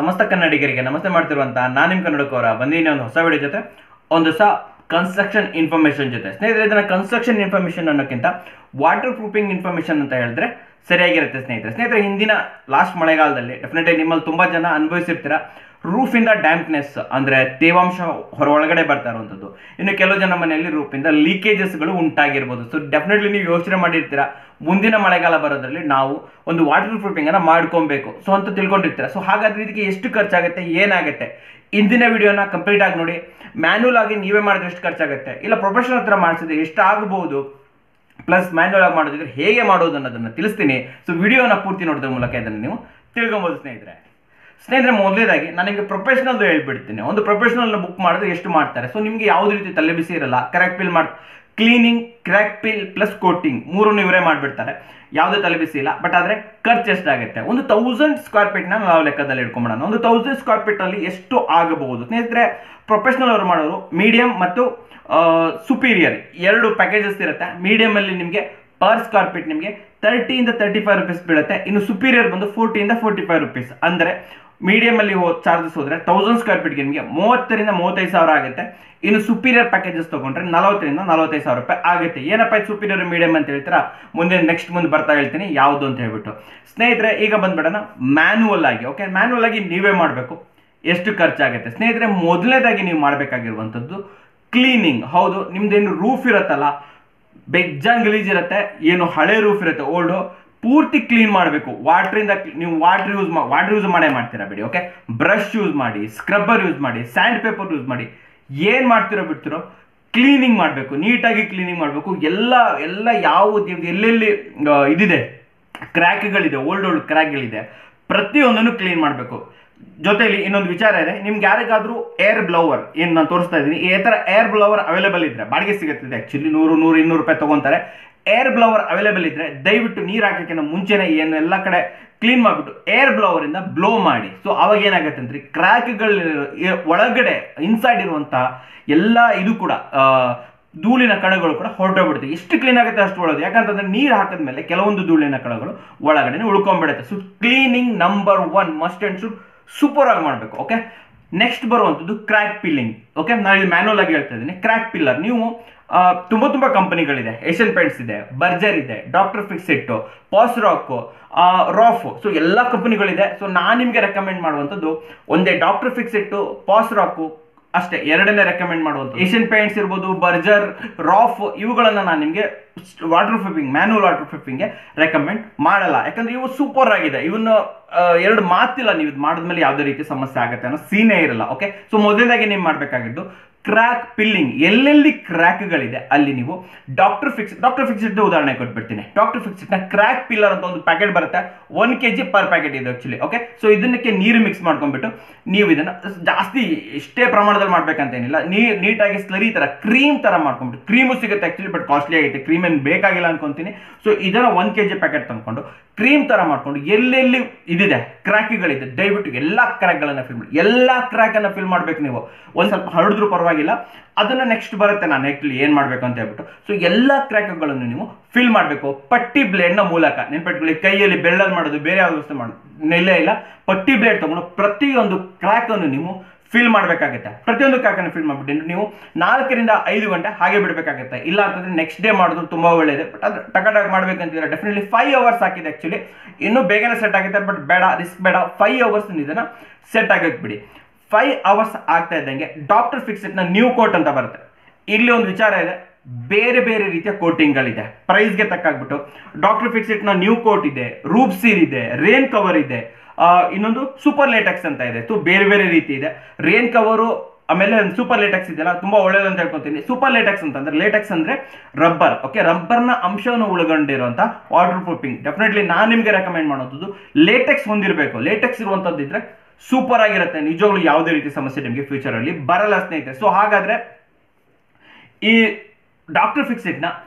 ಸಮಸ್ತ ಕನ್ನಡಿಗರಿಗೆ ನಮಸ್ತೆ ಮಾಡ್ತಿರುವಂತ ನಾನು ನಿಮ್ಮ ಕನ್ನಡಕವರ ಬಂದಿನಿ ಒಂದು ಹೊಸ ವಿಡಿಯೋ ಜೊತೆ ಒಂದು ಹೊಸ ಕನ್ಸ್ಟ್ರಕ್ಷನ್ ಇನ್ಫಾರ್ಮೇಶನ್ ಜೊತೆ ಸ್ನೇಹಿತರೆ ಇದನ್ನ ಕನ್ಸ್ಟ್ರಕ್ಷನ್ ಇನ್ಫಾರ್ಮೇಶನ್ ಅನ್ನೋಕ್ಕಿಂತ ವಾಟರ್ ಪ್ರೂಫಿಂಗ್ ಇನ್ಫಾರ್ಮೇಶನ್ ಅಂತ ಹೇಳಿದ್ರೆ ಸರಿಯಾಗಿರುತ್ತೆ ಸ್ನೇಹಿತರೆ ಸ್ನೇಹಿತರೆ ಹಿಂದಿನ ಲಾಸ್ಟ್ ಮಳೆಗಾಲದಲ್ಲಿ ಡೆಫಿನೆಟ್ಲಿ ನಿಮ್ಮಲ್ಲಿ ತುಂಬಾ ಜನ ಅನುಭವಿಸಿರ್ತೀರ ರೂಫಿಂದ ಡ್ಯಾಂಪ್ನೆಸ್ ಅಂದ್ರೆ ತೇವಾಂಶ ಹೊರ ಒಳಗಡೆ ಬರ್ತಾ ಇರುವಂಥದ್ದು ಇನ್ನು ಕೆಲವು ಜನ ಮನೆಯಲ್ಲಿ ರೂಫಿಂದ ಲೀಕೇಜಸ್ಗಳು ಉಂಟಾಗಿರ್ಬೋದು ಸೊ ಡೆಫಿನೆಟ್ಲಿ ನೀವು ಯೋಚನೆ ಮಾಡಿರ್ತೀರಾ ಮುಂದಿನ ಮಳೆಗಾಲ ಬರೋದ್ರಲ್ಲಿ ನಾವು ಒಂದು ವಾಟರ್ ಪ್ರೂಫಿಂಗ್ ಅನ್ನ ಮಾಡ್ಕೊಬೇಕು ಸೊ ಅಂತ ತಿಳ್ಕೊಂಡಿರ್ತೀರ ಸೊ ಹಾಗಾದ್ರೆ ಇದಕ್ಕೆ ಎಷ್ಟು ಖರ್ಚಾಗುತ್ತೆ ಏನಾಗುತ್ತೆ ಇಂದಿನ ವಿಡಿಯೋನ ಕಂಪ್ಲೀಟ್ ಆಗಿ ನೋಡಿ ಮ್ಯಾನ್ಯಲ್ ಆಗಿ ನೀವೇ ಮಾಡಿದ್ರೆ ಎಷ್ಟು ಖರ್ಚಾಗುತ್ತೆ ಇಲ್ಲ ಪ್ರೊಫೆಷನಲ್ ಹತ್ರ ಮಾಡಿಸಿದ್ರೆ ಎಷ್ಟು ಆಗಬಹುದು ಪ್ಲಸ್ ಮ್ಯಾನ್ಯಲ್ ಆಗಿ ಮಾಡೋದಿದ್ರೆ ಹೇಗೆ ಮಾಡೋದು ಅನ್ನೋದನ್ನ ತಿಳಿಸ್ತೀನಿ ಸೊ ವಿಡಿಯೋನ ಪೂರ್ತಿ ನೋಡೋದ್ರ ಮೂಲಕ ಇದನ್ನು ನೀವು ತಿಳ್ಕೊಬೋದು ಸ್ನೇಹಿತರೆ ಸ್ನೇಹಿತರೆ ಮೊದಲೇದಾಗಿ ನಾನು ನಿಮಗೆ ಪ್ರೊಫೆಷನಲ್ದು ಹೇಳ್ಬಿಡ್ತೀನಿ ಒಂದು ಪ್ರೊಫೆಷನಲ್ನ ಬುಕ್ ಮಾಡಿದ್ರೆ ಎಷ್ಟು ಮಾಡ್ತಾರೆ ಸೊ ನಿಮಗೆ ಯಾವುದೇ ರೀತಿ ತಲೆ ಬಿಸಿ ಇರಲ್ಲ ಕ್ರ್ಯಾಕ್ ಪಿಲ್ ಮಾಡಿ cleaning crack fill plus coating ಮೂರು ಇವರೇ ಮಾಡಿಬಿಡ್ತಾರೆ ಯಾವುದೇ ತಲೆ ಬಿಸಿ ಇಲ್ಲ ಬಟ್ ಆದರೆ ಖರ್ಚು ಎಷ್ಟಾಗುತ್ತೆ ಒಂದು ತೌಸಂಡ್ ಸ್ಕ್ವೇರ್ ಫೀಟ್ನ ನಾವು ಲೆಕ್ಕದಲ್ಲಿ ಇಟ್ಕೊಂಬಿಡೋಣ ಒಂದು ತೌಸಂಡ್ ಸ್ಕ್ವೇರ್ ಫೀಟಲ್ಲಿ ಎಷ್ಟು ಆಗಬಹುದು ಸ್ನೇಹಿತರೆ ಪ್ರೊಫೆಷನಲ್ ಅವರು ಮಾಡೋರು ಮೀಡಿಯಂ ಮತ್ತು ಸುಪೀರಿಯರ್ ಎರಡು ಪ್ಯಾಕೇಜಸ್ ಇರುತ್ತೆ ಮೀಡಿಯಂ ಅಲ್ಲಿ ನಿಮಗೆ ಪರ್ ಸ್ಕ್ವೇರ್ ಫೀಟ್ ನಿಮಗೆ ತರ್ಟಿಯಿಂದ ತರ್ಟಿ ಫೈವ್ ರುಪೀಸ್ ಬೀಳುತ್ತೆ ಇನ್ನು ಸುಪೀರಿಯರ್ ಬಂದು ಫೋರ್ಟಿಯಿಂದ ಫೋರ್ಟಿ ಫೈವ್ ರುಪೀಸ್ ಅಂದರೆ ಮೀಡಿಯಂ ಅಲ್ಲಿ ಚಾರ್ಜಸ್ ಹೋದ್ರೆ ತೌಸಂಡ್ ಸ್ಕ್ವೇರ್ ಫೀಟ್ಗೆ ನಿಮಗೆ ಮೂವತ್ತರಿಂದ ಮೂವತ್ತೈದು ಸಾವಿರ ಆಗುತ್ತೆ ಇನ್ನು ಸುಪೀರಿಯರ್ ಪ್ಯಾಕೇಜಸ್ ತಗೊಂಡ್ರೆ ನಲವತ್ತರಿಂದ ನಲವತ್ತೈದು ಸಾವಿರ ರೂಪಾಯಿ ಆಗುತ್ತೆ ಏನಪ್ಪ ಇದು ಸುಪೀರಿಯರ್ ಮೀಡಿಯಂ ಅಂತ ಹೇಳ್ತೀರಾ ಮುಂದೆ ನೆಕ್ಸ್ಟ್ ಮುಂದೆ ಬರ್ತಾ ಹೇಳ್ತೀನಿ ಯಾವುದು ಅಂತ ಹೇಳ್ಬಿಟ್ಟು ಸ್ನೇಹಿತರೆ ಈಗ ಬಂದ್ಬಿಡೋಣ ಮ್ಯಾನ್ಯುವಲ್ ಆಗಿ ಓಕೆ ಮ್ಯಾನ್ಯುವಲ್ ಆಗಿ ನೀವೇ ಮಾಡಬೇಕು ಎಷ್ಟು ಖರ್ಚಾಗುತ್ತೆ ಸ್ನೇಹಿತರೆ ಮೊದಲನೇದಾಗಿ ನೀವು ಮಾಡಬೇಕಾಗಿರುವಂಥದ್ದು ಕ್ಲೀನಿಂಗ್ ಹೌದು ನಿಮ್ದೇನು ರೂಫ್ ಇರುತ್ತಲ್ಲ ಬೆಜ್ಜಂಗ್ ಗಲೀಜ್ ಇರುತ್ತೆ ಏನು ಹಳೆ ರೂಫ್ ಇರುತ್ತೆ ಓಲ್ಡು ಪೂರ್ತಿ ಕ್ಲೀನ್ ಮಾಡಬೇಕು ವಾಟ್ರಿಂದ ನೀವು ವಾಟರ್ ಯೂಸ್ ವಾಟರ್ ಯೂಸ್ ಮಾಡೇ ಮಾಡ್ತೀರಾ ಬಿಡಿ ಓಕೆ ಬ್ರಷ್ ಯೂಸ್ ಮಾಡಿ ಸ್ಕ್ರಬ್ಬರ್ ಯೂಸ್ ಮಾಡಿ ಸ್ಯಾಂಡ್ ಪೇಪರ್ ಯೂಸ್ ಮಾಡಿ ಏನು ಮಾಡ್ತಿರೋ ಬಿಡ್ತಿರೋ ಕ್ಲೀನಿಂಗ್ ಮಾಡಬೇಕು ನೀಟಾಗಿ ಕ್ಲೀನಿಂಗ್ ಮಾಡಬೇಕು ಎಲ್ಲ ಎಲ್ಲ ಯಾವುದು ಎಲ್ಲೆಲ್ಲಿ ಆ, ಇದಿದೆ ಕ್ರ್ಯಾಕ್ಗಳಿದೆ ಓಲ್ಡ್ ಓಲ್ಡ್ ಕ್ರ್ಯಾಕ್ಗಳಿದೆ ಪ್ರತಿಯೊಂದನ್ನು ಕ್ಲೀನ್ ಮಾಡಬೇಕು ಜೊತೆಲಿ ಇನ್ನೊಂದು ವಿಚಾರ ಇದೆ ನಿಮ್ಗೆ ಯಾರಿಗಾದ್ರೂ ಏರ್ ಬ್ಲವರ್ ಏನು ನಾನು ತೋರಿಸ್ತಾ ಇದ್ದೀನಿ ಈ ಥರ ಏರ್ ಬ್ಲವರ್ ಅವೈಲೇಬಲ್ ಇದ್ರೆ ಬಾಡಿಗೆ ಸಿಗುತ್ತದೆ ಆ್ಯಕ್ಚುಲಿ ನೂರು ನೂರು ಇನ್ನೂರು ರೂಪಾಯಿ ತಗೊಂತಾರೆ ಏರ್ ಬ್ಲವರ್ ಅವೈಲೇಬಲ್ ಇದ್ರೆ ದಯವಿಟ್ಟು ನೀರು ಹಾಕೋಕ್ಕಿಂತ ಮುಂಚೆನೆ ಏನು ಎಲ್ಲ ಕಡೆ ಕ್ಲೀನ್ ಮಾಡಿಬಿಟ್ಟು ಏರ್ ಬ್ಲವರ್ ಇಂದ ಬ್ಲೋ ಮಾಡಿ ಸೊ ಅವಾಗ ಏನಾಗುತ್ತೆ ಅಂದ್ರೆ ಕ್ರ್ಯಾಕ್ಗಳು ಒಳಗಡೆ ಇನ್ಸೈಡ್ ಇರುವಂತ ಎಲ್ಲ ಇದು ಕೂಡ ಆ, ಧೂಳಿನ ಕಣಗಳು ಕೂಡ ಹೊರಟೋಗ್ಬಿಡುತ್ತೆ ಎಷ್ಟು ಕ್ಲೀನ್ ಆಗುತ್ತೆ ಅಷ್ಟು ಒಳ್ಳೆದು ಯಾಕಂತಂದ್ರೆ ನೀರು ಹಾಕಿದ್ಮೇಲೆ ಕೆಲವೊಂದು ಧೂಳಿನ ಕಣಗಳು ಒಳಗಡೆ ಉಳ್ಕೊಂಡ್ಬಿಡುತ್ತೆ so cleaning number one must and should super ಆಗಿ ಮಾಡಬೇಕು ಓಕೆ ನೆಕ್ಸ್ಟ್ ಬರುವಂಥದ್ದು ಕ್ರ್ಯಾಕ್ ಪಿಲ್ಲಿಂಗ್ ಓಕೆ ನಾನು ಇದು ಮ್ಯಾನುವಲ್ ಆಗಿ ಹೇಳ್ತಾ ಇದ್ದೀನಿ ಕ್ರ್ಯಾಕ್ ಪಿಲ್ಲರ್ ನೀವು ಆ, ತುಂಬ ತುಂಬ ಕಂಪನಿಗಳಿದೆ ಏಷ್ಯನ್ ಪೇಂಟ್ಸ್ ಇದೆ ಬರ್ಜರ್ ಇದೆ doctor Fixit Fosroc Roff so ಎಲ್ಲ ಕಂಪನಿಗಳಿದೆ ಸೊ ನಾನು ನಿಮಗೆ ರೆಕಮೆಂಡ್ ಮಾಡುವಂಥದ್ದು ಒಂದೇ ಡಾಕ್ಟರ್ ಫಿಕ್ಸಿಟ್ ಪಾಸ್ ರಾಕು ಅಷ್ಟೇ ಎರಡನೇ ರೆಕಮೆಂಡ್ ಮಾಡುವಂಥ ಏಷ್ಯನ್ ಪೇಂಟ್ಸ್ ಇರ್ಬೋದು ಬರ್ಜರ್ ರಾಫ್ ಇವುಗಳನ್ನ ನಾನು ನಿಮಗೆ ವಾಟರ್ ಪ್ರೂಫಿಂಗ್ ಮ್ಯಾನುವಲ್ ವಾಟರ್ ಪ್ರೂಫಿಂಗ್ಗೆ ರೆಕಮೆಂಡ್ ಮಾಡಲ್ಲ ಯಾಕಂದ್ರೆ ಇವು ಸೂಪರ್ ಆಗಿದೆ ಇವನ್ನ ಆ, ಎರಡು ಮಾತಿಲ್ಲ ನೀವು ಇದು ಮಾಡಿದ್ಮೇಲೆ ಯಾವುದೇ ರೀತಿ ಸಮಸ್ಯೆ ಆಗುತ್ತೆ ಅನ್ನೋ ಸೀನೇ ಇರಲ್ಲ ಓಕೆ ಸೊ ಮೊದಲನೇದಾಗಿ ನೀವು ಮಾಡಬೇಕಾಗಿದ್ದು ಕ್ರ್ಯಾಕ್ ಪಿಲ್ಲಿಂಗ್ ಎಲ್ಲೆಲ್ಲಿ ಕ್ರ್ಯಾಕ್ಗಳಿದೆ ಅಲ್ಲಿ ನೀವು ಡಾಕ್ಟರ್ ಫಿಕ್ಸ್ ಡಾಕ್ಟರ್ ಫಿಕ್ಸಿಟ್ ಉದಾಹರಣೆ ಕೊಟ್ಬಿಡ್ತೀನಿ ಡಾಕ್ಟರ್ ಫಿಕ್ಸಿಟ್ನ ಕ್ರ್ಯಾಕ್ ಪಿಲ್ಲರ್ ಅಂತ ಒಂದು ಪ್ಯಾಕೆಟ್ ಬರುತ್ತೆ one K G per packet ಇದೆ ಆಕ್ಚುಲಿ ಓಕೆ ಸೊ ಇದನ್ನಕ್ಕೆ ನೀರು ಮಿಕ್ಸ್ ಮಾಡ್ಕೊಂಡ್ಬಿಟ್ಟು ನೀವು ಇದನ್ನ ಜಾಸ್ತಿ ಇಷ್ಟೇ ಪ್ರಮಾಣದಲ್ಲಿ ಮಾಡ್ಬೇಕಂತೇನಿಲ್ಲ ನೀ ನೀಟಾಗಿ ಸ್ಲರಿ ತರ ಕ್ರೀಮ್ ತರ ಮಾಡ್ಕೊಂಡ್ಬಿಟ್ಟು ಕ್ರೀಮು ಸಿಗುತ್ತೆ ಆಕ್ಚುಲಿ ಬಟ್ ಕಾಸ್ಟ್ಲಿ ಆಗೈತೆ ಕ್ರೀಮ್ ಏನು ಬೇಕಾಗಿಲ್ಲ ಅನ್ಕೊಂತೀನಿ ಸೊ ಇದನ್ನ ಒನ್ ಕೆ ಜಿ ಪ್ಯಾಕೆಟ್ ತಂದ್ಕೊಂಡು ಕ್ರೀಮ್ ತರ ಮಾಡ್ಕೊಂಡು ಎಲ್ಲೆಲ್ಲಿ ಇದಿದೆ ಕ್ರ್ಯಾಕ್ಗಳಿದೆ ದಯವಿಟ್ಟು ಎಲ್ಲ ಕ್ರ್ಯಾಕ್ಗಳನ್ನ ಫಿಲ್ ಮಾಡಿ ಎಲ್ಲ ಕ್ರ್ಯಾಕ್ ಅನ್ನ ಫಿಲ್ ಮಾಡ್ಬೇಕು ನೀವು ಒಂದ್ ಸ್ವಲ್ಪ ಹರಡಿದ್ರು ಪರವಾಗಿಲ್ಲ ಅದನ್ನ ನೆಕ್ಸ್ಟ್ ಬರುತ್ತೆ ನಾನು ಆಕ್ಚುಲಿ ಏನ್ ಮಾಡ್ಬೇಕು ಅಂತ ಹೇಳ್ಬಿಟ್ಟು ಸೊ ಎಲ್ಲ ಕ್ರ್ಯಾಕ್ಗಳನ್ನು ನೀವು ಫಿಲ್ ಮಾಡಬೇಕು ಪಟ್ಟಿ ಬ್ಲೇಡ್ ನ ಮೂಲಕ ನೆನ್ಪಿಟ್ಕೊಳ್ಳಿ ಕೈಯಲ್ಲಿ ಬೆಳ್ಳಲ್ಲಿ ಮಾಡೋದು ಬೇರೆ ಯಾವ ವ್ಯವಸ್ಥೆ ಮಾಡೋದು ನೆಲೆ ಇಲ್ಲ ಪಟ್ಟಿ ಬ್ಲೇಡ್ ತಗೊಂಡು ಪ್ರತಿಯೊಂದು ಕ್ರ್ಯಾಕ್ ಅನ್ನು ನೀವು ಫಿಲ್ ಮಾಡಬೇಕಾಗುತ್ತೆ ಪ್ರತಿಯೊಂದು ಕ್ರ್ಯಾಕನ್ನು ಫಿಲ್ ಮಾಡ್ಬಿಟ್ಟು ನೀವು ನಾಲ್ಕರಿಂದ ಐದು ಗಂಟೆ ಹಾಗೆ ಬಿಡಬೇಕಾಗುತ್ತೆ ಇಲ್ಲ ಅಂತಂದ್ರೆ ನೆಕ್ಸ್ಟ್ ಡೇ ಮಾಡೋದು ತುಂಬಾ ಒಳ್ಳೆಯದು ಬಟ್ ಅದು ಟಕಟಾಗಿ ಮಾಡ್ಬೇಕಂತಿದ್ರೆ ಡೆಫಿನೆಟ್ಲಿ ಫೈವ್ ಅವರ್ಸ್ ಹಾಕಿದೆ ಆಕ್ಚುಲಿ ಇನ್ನೂ ಬೇಗನೆ ಸೆಟ್ ಆಗುತ್ತೆ ಬಟ್ ಬೇಡ ರಿಸ್ಕ್ ಬೇಡ ಫೈವ್ ಅವರ್ಸ್ ಇದನ್ನ ಸೆಟ್ ಆಗಕ್ಕೆ ಬಿಡಿ ಫೈವ್ ಅವರ್ಸ್ ಆಗ್ತಾ ಇದ್ದಂಗೆ ಡಾಕ್ಟರ್ ಫಿಕ್ಸಿಟ್ನ ನ್ಯೂ ಕೋಟ್ ಅಂತ ಬರುತ್ತೆ ಇಲ್ಲಿ ಒಂದು ವಿಚಾರ ಇದೆ ಬೇರೆ ಬೇರೆ ರೀತಿಯ ಕೋಟಿಂಗ್ಗಳಿದೆ ಪ್ರೈಸ್ಗೆ ತಕ್ಕಾಗ್ಬಿಟ್ಟು ಡಾಕ್ಟರ್ ಫಿಕ್ಸಿಟ್ನ ನ್ಯೂ ಕೋಟ್ ಇದೆ ರೂಪ್ ಸೀರ್ ಇದೆ ರೇನ್ ಕವರ್ ಇದೆ ಆ, ಇನ್ನೊಂದು ಸೂಪರ್ ಲೇಟೆಕ್ಸ್ ಅಂತ ಇದೆ ಸೊ ಬೇರೆ ಬೇರೆ ರೀತಿ ಇದೆ ರೇನ್ ಕವರು ಆಮೇಲೆ ಸೂಪರ್ ಲೇಟೆಕ್ಸ್ ಇದೆಯಲ್ಲ ತುಂಬಾ ಒಳ್ಳೇದು ಅಂತ ಹೇಳ್ಕೊತೀನಿ ಸೂಪರ್ ಲೇಟೆಕ್ಸ್ ಅಂತಂದ್ರೆ ಲೇಟೆಕ್ಸ್ ಅಂದ್ರೆ ರಬ್ಬರ್ ಓಕೆ ರಬ್ಬರ್ನ ಅಂಶವನ್ನು ಒಳಗೊಂಡಿರುವಂತ ವಾಟರ್ ಪ್ರೂಫಿಂಗ್ ಡೆಫಿನೆಟ್ಲಿ ನಾನು ನಿಮಗೆ ರೆಕಮೆಂಡ್ ಮಾಡೋದು ಲೇಟೆಕ್ಸ್ ಹೊಂದಿರಬೇಕು ಲೇಟೆಕ್ಸ್ ಇರುವಂತದ್ದು ಇದ್ರೆ ಸೂಪರ್ ಆಗಿರುತ್ತೆ ನಿಜವಾಗ್ಲೂ ಯಾವುದೇ ರೀತಿ ಸಮಸ್ಯೆ ನಿಮಗೆ ಫ್ಯೂಚರ್ ಅಲ್ಲಿ ಬರಲ್ಲ ಸ್ನೇಹಿತರೆ ಸೊ ಹಾಗಾದ್ರೆ ಈ ಡಾಕ್ಟರ್ ಫಿಕ್ಸಿಟ್ನ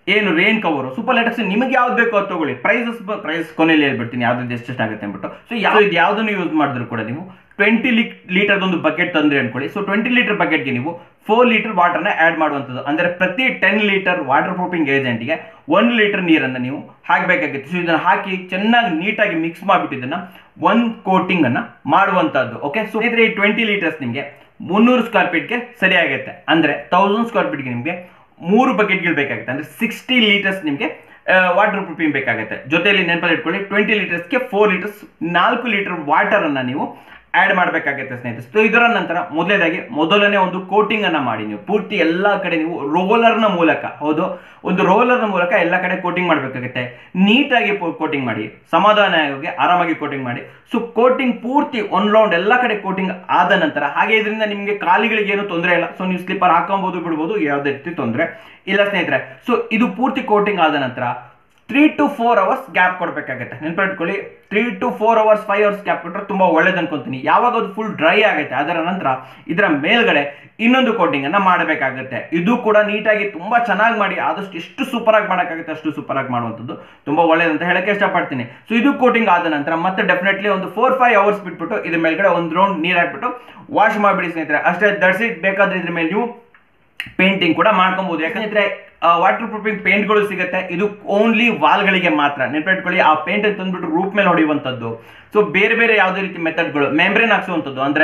ಏನು ರೇನ್ ಕವರು ಸೂಪರ್ ಲೇಟೆಕ್ಸ್ ನಿಮಗೆ ಯಾವ್ದು ಬೇಕೋ ಅದು ತಗೊಳ್ಳಿ ಪ್ರೈಸಸ್ ಪ್ರೈಸ್ ಕೊನೆಯಲ್ಲಿ ಹೇಳ್ಬಿಡ್ತೀನಿ ಯಾವ್ದು ಎಷ್ಟೆಷ್ಟು ಆಗುತ್ತೆ ಅಂದ್ಬಿಟ್ಟು ಸೊ ಯಾವ ಇದು ಯಾವುದನ್ನು ಯೂಸ್ ಮಾಡಿದ್ರು ಕೂಡ ನೀವು ಟ್ವೆಂಟಿ ಲೀ ಲೀಟರ್ ಒಂದು ಬಕೆಟ್ ತಂದ್ರೆ ಅನ್ಕೊಳ್ಳಿ ಸೊ ಟ್ವೆಂಟಿ ಲೀಟರ್ ಬಕೆಟ್ಗೆ ನೀವು ಫೋರ್ ಲೀಟರ್ ವಾಟರ್ನ ಆ್ಯಡ್ ಮಾಡುವಂಥದ್ದು ಅಂದರೆ ಪ್ರತಿ ಟೆನ್ ಲೀಟರ್ ವಾಟರ್ ಪ್ರೂಫಿಂಗ್ ಏಜೆಂಟ್ಗೆ ಒಂದು ಲೀಟರ್ ನೀರನ್ನು ನೀವು ಹಾಕಬೇಕಾಗಿತ್ತು ಸೊ ಇದನ್ನು ಹಾಕಿ ಚೆನ್ನಾಗಿ ನೀಟಾಗಿ ಮಿಕ್ಸ್ ಮಾಡಿಬಿಟ್ಟು ಇದನ್ನು ಒನ್ ಕೋಟಿಂಗ್ ಅನ್ನ ಮಾಡುವಂಥದ್ದು ಓಕೆ ಸೊ ಇದ್ರೆ ಈ ಟ್ವೆಂಟಿ ಲೀಟರ್ಸ್ ನಿಮಗೆ ಮುನ್ನೂರು ಸ್ಕ್ವೇರ್ ಫೀಟ್ಗೆ ಸರಿ ಆಗುತ್ತೆ ಅಂದರೆ ತೌಸಂಡ್ ಸ್ಕ್ವೇರ್ ಫೀಟ್ಗೆ ನಿಮಗೆ ಮೂರು ಬಕೆಟ್ಗಳು ಬೇಕಾಗುತ್ತೆ ಅಂದರೆ ಸಿಕ್ಸ್ಟಿ ಲೀಟರ್ಸ್ ನಿಮಗೆ ವಾಟರ್ ಪ್ರೂಫಿಂಗ್ ಬೇಕಾಗುತ್ತೆ ಜೊತೆಯಲ್ಲಿ ನೆನಪಲ್ಲಿ ಇಟ್ಕೊಳ್ಳಿ ಟ್ವೆಂಟಿ ಲೀಟರ್ಸ್ಗೆ ಫೋರ್ ಲೀಟರ್ಸ್ ನಾಲ್ಕು ಲೀಟರ್ ವಾಟರನ್ನು ನೀವು ಆ್ಯಡ್ ಮಾಡಬೇಕಾಗುತ್ತೆ ಸ್ನೇಹಿತರೆ ಸೊ ಇದರ ನಂತರ ಮೊದಲೇದಾಗಿ ಮೊದಲನೇ ಒಂದು ಕೋಟಿಂಗ್ ಅನ್ನ ಮಾಡಿ ನೀವು ಪೂರ್ತಿ ಎಲ್ಲ ಕಡೆ ನೀವು ರೋಲರ್ನ ಮೂಲಕ ಹೌದು ಒಂದು ರೋಲರ್ನ ಮೂಲಕ ಎಲ್ಲ ಕಡೆ ಕೋಟಿಂಗ್ ಮಾಡಬೇಕಾಗುತ್ತೆ ನೀಟಾಗಿ ಕೋಟಿಂಗ್ ಮಾಡಿ ಸಮಾಧಾನವಾಗಿ ಆರಾಮಾಗಿ ಕೋಟಿಂಗ್ ಮಾಡಿ ಸೊ ಕೋಟಿಂಗ್ ಪೂರ್ತಿ ಒನ್ ರೌಂಡ್ ಎಲ್ಲ ಕಡೆ ಕೋಟಿಂಗ್ ಆದ ನಂತರ ಹಾಗೆ ಇದರಿಂದ ನಿಮಗೆ ಕಾಲಿಗಳಿಗೆ ಏನು ತೊಂದರೆ ಇಲ್ಲ ಸೊ ನೀವು ಸ್ಲಿಪ್ಪರ್ ಹಾಕೊಬೋದು ಬಿಡ್ಬೋದು ಯಾವುದೇ ರೀತಿ ತೊಂದರೆ ಇಲ್ಲ ಸ್ನೇಹಿತರೆ ಸೊ ಇದು ಪೂರ್ತಿ ಕೋಟಿಂಗ್ ಆದ ನಂತರ three to four hours gap ಕೊಡಬೇಕಾಗುತ್ತೆ ನೆನ್ಪಿಟ್ಕೊಳ್ಳಿ three to four hours five hours gap ಕೊಟ್ಟರೆ ತುಂಬ ಒಳ್ಳೇದು ಅನ್ಕೊಂತೀನಿ ಯಾವಾಗ ಅದು ಫುಲ್ ಡ್ರೈ ಆಗುತ್ತೆ ಅದರ ನಂತರ ಇದರ ಮೇಲ್ಗಡೆ ಇನ್ನೊಂದು ಕೋಟಿಂಗ್ ಅನ್ನ ಮಾಡಬೇಕಾಗುತ್ತೆ ಇದು ಕೂಡ ನೀಟಾಗಿ ತುಂಬಾ ಚೆನ್ನಾಗಿ ಮಾಡಿ ಆದಷ್ಟು ಎಷ್ಟು ಸೂಪರ್ ಆಗಿ ಮಾಡೋಕ್ಕಾಗುತ್ತೆ ಅಷ್ಟು ಸೂಪರ್ ಆಗಿ ಮಾಡುವಂಥದ್ದು ತುಂಬಾ ಒಳ್ಳೇದಂತ ಹೇಳಕ್ಕೆ ಇಷ್ಟಪಡ್ತೀನಿ ಸೊ ಇದು ಕೋಟಿಂಗ್ ಆದ ನಂತರ ಮತ್ತೆ ಡೆಫಿನೆಟ್ಲಿ ಒಂದು ಫೋರ್ ಫೈವ್ ಅವರ್ಸ್ ಬಿಟ್ಬಿಟ್ಟು ಇದ್ರ ಮೇಲ್ಗಡೆ ಒಂದು ರೌಂಡ್ ನೀರು ಹಾಕ್ಬಿಟ್ಟು ವಾಶ್ ಮಾಡಿಬಿಡಿ ಸ್ನೇಹಿತರೆ ಅಷ್ಟೇ ದಟ್ಸ್ ಇಟ್ ಬೇಕಾದ್ರೆ ಇದ್ರ ಮೇಲೆ ನೀವು ಪೇಂಟಿಂಗ್ ಕೂಡ ಮಾಡ್ಕೊಬಹುದು ಯಾಕಂದ್ರೆ ವಾಟರ್ ಪ್ರೂಫಿಂಗ್ ಪೇಂಟ್ಗಳು ಸಿಗುತ್ತೆ ಇದು ಓನ್ಲಿ ವಾಲ್ಗಳಿಗೆ ಮಾತ್ರ ನೆನ್ಪಿಟ್ಕೊಳ್ಳಿ ಆ ಪೇಂಟ್ ತಂದ್ಬಿಟ್ಟು ರೂಪ್ ಮೇಲೆ ಹೊಡೆಯುವಂಥದ್ದು ಸೊ ಬೇರೆ ಬೇರೆ ಯಾವುದೇ ರೀತಿ ಮೆಥಡ್ಗಳು ಮೆಂಬ್ರೇನ್ ಹಾಕ್ಸುವಂಥದ್ದು ಅಂದ್ರೆ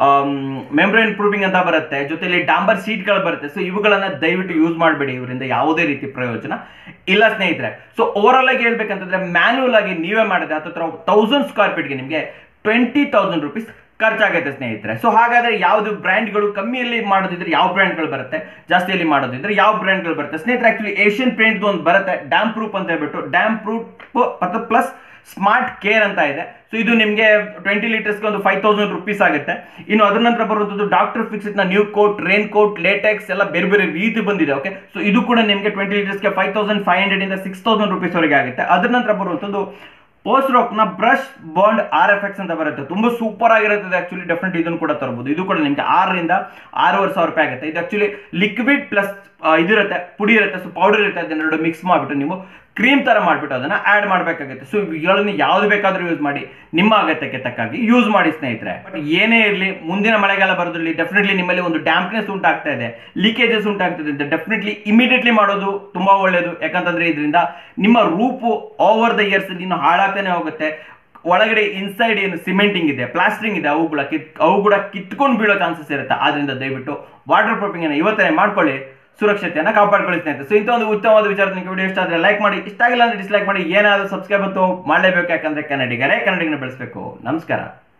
ಮೆಂಬ್ರೇನ್ ಪ್ರೂಫಿಂಗ್ ಅಂತ ಬರುತ್ತೆ ಜೊತೆಲಿ ಡಾಂಬರ್ ಸೀಟ್ಗಳು ಬರುತ್ತೆ ಸೊ ಇವುಗಳನ್ನ ದಯವಿಟ್ಟು ಯೂಸ್ ಮಾಡಬೇಡಿ ಇವರಿಂದ ಯಾವುದೇ ರೀತಿ ಪ್ರಯೋಜನ ಇಲ್ಲ ಸ್ನೇಹಿತರೆ ಸೊ ಓವರ್ ಆಲ್ ಆಗಿ ಹೇಳ್ಬೇಕಂತಂದ್ರೆ ಮ್ಯಾನ್ಯಲ್ ಆಗಿ ನೀವೇ ಮಾಡಿದ್ರೆ ಹತ್ತಿರ ತೌಸಂಡ್ ಸ್ಕ್ವೇರ್ ಫೀಟ್ಗೆ ನಿಮಗೆ ಟ್ವೆಂಟಿ ತೌಸಂಡ್ ರುಪೀಸ್ ಖರ್ಚಾಗುತ್ತೆ ಸ್ನೇಹಿತರೆ ಸೊ ಹಾಗಾದ್ರೆ ಯಾವ್ದು ಬ್ರ್ಯಾಂಡ್ಗಳು ಕಮ್ಮಿಯಲ್ಲಿ ಮಾಡೋದಿದ್ರೆ ಯಾವ ಬ್ರ್ಯಾಂಡ್ಗಳು ಬರುತ್ತೆ ಜಾಸ್ತಿಯಲ್ಲಿ ಮಾಡೋದಿದ್ರೆ ಯಾವ ಬ್ರ್ಯಾಂಡ್ಗಳು ಬರುತ್ತೆ ಸ್ನೇಹಿತರೆ ಆಕ್ಚುಲಿ ಏಷ್ಯನ್ ಪೇಂಟ್ ಒಂದು ಬರುತ್ತೆ ಡ್ಯಾಮ್ ಪ್ರೂಫ್ ಅಂತ ಹೇಳ್ಬಿಟ್ಟು ಡ್ಯಾಮ್ ಪ್ರೂಫ್ ಮತ್ತು ಪ್ಲಸ್ ಸ್ಮಾರ್ಟ್ ಕೇರ್ ಅಂತ ಇದೆ ಸೊ ಇದು ನಿಮಗೆ ಟ್ವೆಂಟಿ ಲೀಟರ್ಸ್ಗೆ ಒಂದು ಫೈವ್ ತೌಸಂಡ್ ರುಪೀಸ್ ಆಗುತ್ತೆ ಇನ್ನು ಅದರ ನಂತರ ಬರುವಂಥದ್ದು ಡಾಕ್ಟರ್ ಫಿಕ್ಸ್ ನ new coat rain coat latex ಎಲ್ಲ ಬೇರೆ ಬೇರೆ ರೀತಿ ಬಂದಿದೆ ಓಕೆ ಸೊ ಇದು ಕೂಡ ನಿಮಗೆ ಟ್ವೆಂಟಿ ಲೀಟರ್ಸ್ಗೆ ಫೈವ್ ತೌಸಂಡ್ ಫೈವ್ ಹಂಡ್ರೆಡ್ ಇಂದ ಸಿಕ್ಸ್ ತೌಸಂಡ್ ರುಪೀಸ್ ವರೆಗೆ ಆಗುತ್ತೆ ಅದರ ನಂತರ ಬರುವಂಥದ್ದು ಪೋಸ್ಟ್ ರಾಕ್ ನ brush bond R F X ಅಂತ ಬರುತ್ತೆ ತುಂಬಾ ಸೂಪರ್ ಆಗಿರುತ್ತೆ ಆಕ್ಚುಲಿ ಡೆಫಿನೆಟ್ ಇದನ್ನು ಕೂಡ ತರಬಹುದು ಇದು ಕೂಡ ನಿಮಗೆ ಆರರಿಂದ ಆರೂವರೆ ಸಾವಿರ ರೂಪಾಯಿ ಆಗುತ್ತೆ ಇದು ಆಕ್ಚುಲಿ ಲಿಕ್ವಿಡ್ ಪ್ಲಸ್ ಇದಿರುತ್ತೆ ಪುಡಿ ಇರುತ್ತೆ ಸೊ ಪೌಡರ್ ಇರುತ್ತೆ ಅದನ್ನೆರಡು ಮಿಕ್ಸ್ ಮಾಡಿಬಿಟ್ಟು ನೀವು ಕ್ರೀಮ್ ತರ ಮಾಡಿಬಿಟ್ಟು ಅದನ್ನ ಆಡ್ ಮಾಡಬೇಕಾಗುತ್ತೆ ಸೊ ಇವುಗಳನ್ನು ಯಾವ್ದು ಬೇಕಾದ್ರೂ ಯೂಸ್ ಮಾಡಿ ನಿಮ್ಮ ಅಗತ್ಯಕ್ಕೆ ತಕ್ಕಾಗಿ ಯೂಸ್ ಮಾಡಿ ಸ್ನೇಹಿತರೆ ಬಟ್ ಏನೇ ಇರಲಿ ಮುಂದಿನ ಮಳೆಗಾಲ ಬರೋದ್ರಲ್ಲಿ ಡೆಫಿನೆಟ್ಲಿ ನಿಮ್ಮಲ್ಲಿ ಒಂದು ಡ್ಯಾಂಪ್ನೆಸ್ ಉಂಟಾಗ್ತಾ ಇದೆ ಲೀಕೇಜಸ್ ಉಂಟಾಗ್ತದೆ ಅಂತ ಡೆಫಿನೆಟ್ಲಿ ಇಮಿಡಿಯೇಟ್ಲಿ ಮಾಡೋದು ತುಂಬಾ ಒಳ್ಳೆಯದು ಯಾಕಂತಂದ್ರೆ ಇದರಿಂದ ನಿಮ್ಮ ರೂಪು ಓವರ್ ದ ಇಯರ್ಸ್ ಇನ್ನು ಹಾಳಾಗ್ತಾನೆ ಹೋಗುತ್ತೆ ಒಳಗಡೆ ಇನ್ಸೈಡ್ ಏನು ಸಿಮೆಂಟಿಂಗ್ ಇದೆ ಪ್ಲಾಸ್ಟ್ರಿಂಗ್ ಇದೆ ಅವು ಕೂಡ ಕಿತ್ ಅವು ಕೂಡ ಕಿತ್ಕೊಂಡು ಬೀಳೋ ಚಾನ್ಸಸ್ ಇರುತ್ತೆ ಆದ್ರಿಂದ ದಯವಿಟ್ಟು ವಾಟರ್ ಪ್ರೂಫಿಂಗ್ ಅನ್ನು ಇವತ್ತೇ ಮಾಡ್ಕೊಳ್ಳಿ ಸುರಕ್ಷತೆಯನ್ನು ಕಾಪಾಡ್ಕೊಳ್ಳಿ ಸ್ನೇಹಿತರೆ ಸೊ ಇಂಥ ಒಂದು ಉತ್ತಮವಾದ ವಿಚಾರ ನಿಮಗೆ ವಿಡಿಯೋ ಇಷ್ಟ ಆದರೆ ಲೈಕ್ ಮಾಡಿ ಇಷ್ಟ ಆಗಿಲ್ಲ ಅಂದ್ರೆ ಡಿಸ್ಲೈಕ್ ಮಾಡಿ ಏನಾದರೂ ಸಬ್ಸ್ಕ್ರೈಬ್ ಅಂತೂ ಮಾಡಲೇಬೇಕು ಯಾಕಂದ್ರೆ ಕನ್ನಡಿಗರೇ ಕನ್ನಡಿಗನ ಬೆಳೆಸಬೇಕು ನಮಸ್ಕಾರ